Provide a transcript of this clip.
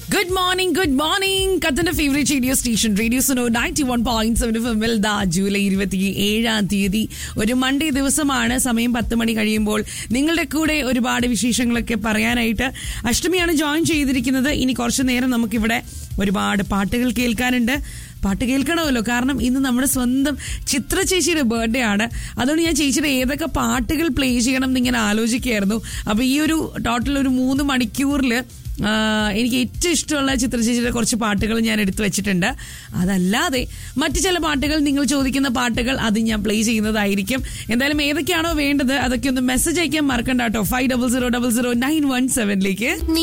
good morning good morning കത്തിന്റെ favourite radio station radio Suno ninety one point seven F ദാ July ഇരുപത്തി ഏഴാം തീയതി ഒരു മൺഡേ ദിവസമാണ് സമയം പത്ത് മണി കഴിയുമ്പോൾ നിങ്ങളുടെ കൂടെ ഒരുപാട് വിശേഷങ്ങളൊക്കെ പറയാനായിട്ട് അഷ്ടമിയാണ് ജോയിൻ ചെയ്തിരിക്കുന്നത് ഇനി കുറച്ചു നേരം നമുക്കിവിടെ ഒരുപാട് പാട്ടുകൾ കേൾക്കാനുണ്ട് പാട്ട് കേൾക്കണമല്ലോ കാരണം ഇന്ന് നമ്മുടെ സ്വന്തം ചിത്ര ചേച്ചിയുടെ ബർത്ത്ഡേ ആണ് അതുകൊണ്ട് ഞാൻ ചേച്ചിയുടെ ഏതൊക്കെ പാട്ടുകൾ പ്ലേ ചെയ്യണം എന്നിങ്ങനെ ആലോചിക്കുകയായിരുന്നു അപ്പൊ ഈ ഒരു ടോട്ടൽ ഒരു മൂന്ന് മണിക്കൂറിൽ എനിക്ക് ഏറ്റവും ഇഷ്ടമുള്ള ചിത്രചേച്ചിയുടെ കുറച്ച് പാട്ടുകൾ ഞാൻ എടുത്തു വെച്ചിട്ടുണ്ട് അതല്ലാതെ മറ്റു ചില പാട്ടുകൾ നിങ്ങൾ ചോദിക്കുന്ന പാട്ടുകൾ അത് ഞാൻ പ്ലേ ചെയ്യുന്നതായിരിക്കും എന്തായാലും ഏതൊക്കെയാണോ വേണ്ടത് അതൊക്കെ ഒന്ന് മെസ്സേജ് അയക്കാൻ മറക്കണ്ട കേട്ടോ five double zero double zero nine one സെവനിലേക്ക്